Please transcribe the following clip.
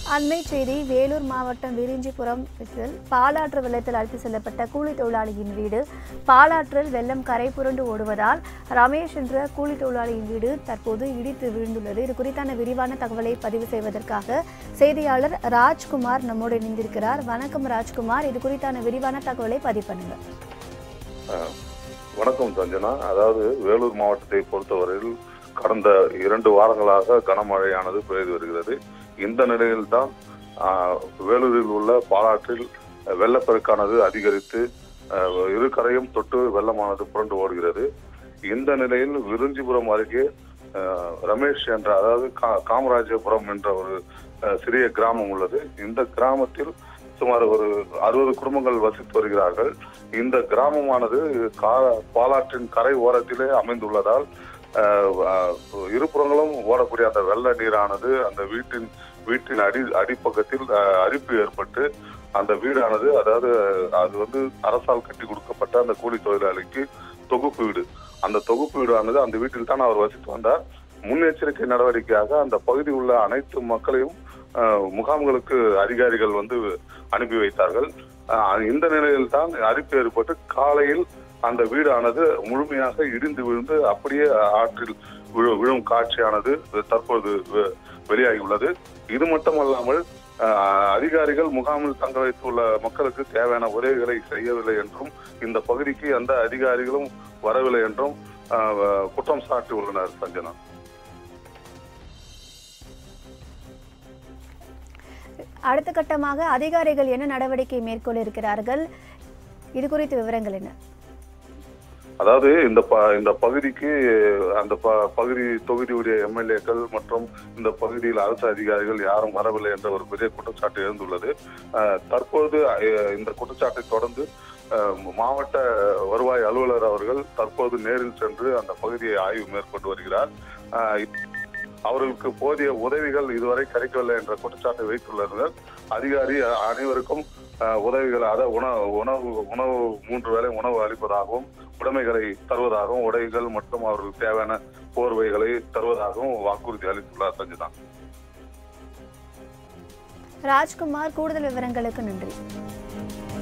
அண்மை செய்தி வேலூர் மாவட்டம் விரிஞ்சிபுரம் பாலாற்று வெள்ளத்தில் அழைத்து செல்லப்பட்ட கூலி தொழிலாளியின் வீடு பாலாற்றில் வெள்ளம் கரை புரண்டு ஓடுவதால் ரமேஷ் என்ற கூலி தொழிலாளியின் வீடு தற்போது இடித்து விழுந்துள்ளது இது குறித்தான விரிவான தகவலை பதிவு செய்வதற்காக செய்தியாளர் ராஜ்குமார் நம்மோடு இணைந்திருக்கிறார் வணக்கம் ராஜ்குமார் இது குறித்தான விரிவான தகவலை பதிவு பண்ணுங்க அஹ், வணக்கம் சஞ்சனா அதாவது வேலூர் மாவட்டத்தை பொறுத்தவரையில் கடந்த இரண்டு வாரங்களாக கனமழையானது பெய்து வருகிறது இந்த நிலையில்தான் அஹ், வேலூரில் உள்ள பாலாற்றில் வெள்ளப்பெருக்கானது அதிகரித்து அஹ், இரு கரையும் தொட்டு வெள்ளமானது புரண்டு ஓடுகிறது இந்த நிலையில் விருஞ்சிபுரம் அருகே அஹ், ரமேஷ் என்ற அதாவது கா- காமராஜபுரம் என்ற ஒரு அஹ், சிறிய கிராமம் உள்ளது இந்த கிராமத்தில் சுமார் ஒரு அறுபது குடும்பங்கள் வசித்து வருகிறார்கள் இந்த கிராமமானது கா- பாலாற்றின் கரை ஓரத்திலே அமைந்துள்ளதால் அஹ், அஹ், இருபுறங்களும் ஓடக்கூடிய அந்த வெள்ள நீரானது அந்த வீட்டின் வீட்டின் அடி அடிப்பக்கத்தில் அஹ், அரிப்பு ஏற்பட்டு அந்த வீடானது அதாவது அது வந்து அரசால் கட்டி கொடுக்கப்பட்ட அந்த கூலி தொழிலாளிக்கு தொகுப்பு வீடு அந்த தொகுப்பு வீடானது அந்த வீட்டில் தான் அவர் வசித்து வந்தார் முன்னெச்சரிக்கை நடவடிக்கையாக அந்த பகுதி உள்ள அனைத்து மக்களையும் அஹ், முகாம்களுக்கு அதிகாரிகள் வந்து அனுப்பி வைத்தார்கள் அஹ், இந்த நிலையில் தான் அரிப்பு ஏற்பட்டு காலையில் அந்த வீடானது முழுமையாக இடிந்து விழுந்து அப்படியே ஆற்றில் விழு- விழும் காட்சியானது தற்போது வெ- வெளியாகியுள்ளது இது மட்டுமல்லாமல் அஹ், அதிகாரிகள் முகாமில் தங்க வைத்துள்ள மக்களுக்கு தேவையான உதவிகளை செய்யவில்லை என்றும் இந்த பகுதிக்கு எந்த அதிகாரிகளும் வரவில்லை என்றும் அஹ், குற்றம் சாட்டி உள்ளனர் சஞ்சனா அடுத்த கட்டமாக அதிகாரிகள் என்ன நடவடிக்கை மேற்கொள்ள இருக்கிறார்கள் இது குறித்த விவரங்கள் என்ன அதாவது இந்த ப- இந்த பகுதிக்கு அந்த ப- பகுதி தொகுதியுடைய எம்எல்ஏக்கள் மற்றும் இந்த பகுதியில் அரசு அதிகாரிகள் யாரும் வரவில்லை என்ற ஒரு பெரிய குற்றச்சாட்டு எழுந்துள்ளது அஹ், தற்போது அஹ், இந்த குற்றச்சாட்டை தொடர்ந்து அஹ், மாவட்ட வருவாய் அலுவலர் அவர்கள் தற்போது நேரில் சென்று அந்த பகுதியை ஆய்வு மேற்கொண்டு வருகிறார் அஹ், அவர்களுக்கு போதிய உதவிகள் இதுவரை கிடைக்கவில்லை என்ற குற்றச்சாட்டை வைத்துள்ளனர் அதிகாரி அ- அனைவருக்கும் அஹ், உதவிகள் அதாவது உணவு உணவு உணவு மூன்று வேளை உணவு அளிப்பதாகவும் உடைமைகளை தருவதாகவும் உடைகள் மற்றும் அவர்களுக்கு தேவையான போர்வைகளை தருவதாகவும் வாக்குறுதி அளித்துள்ளார் சஞ்சிதா ராஜ்குமார் கூடுதல் விவரங்களுக்கு நன்றி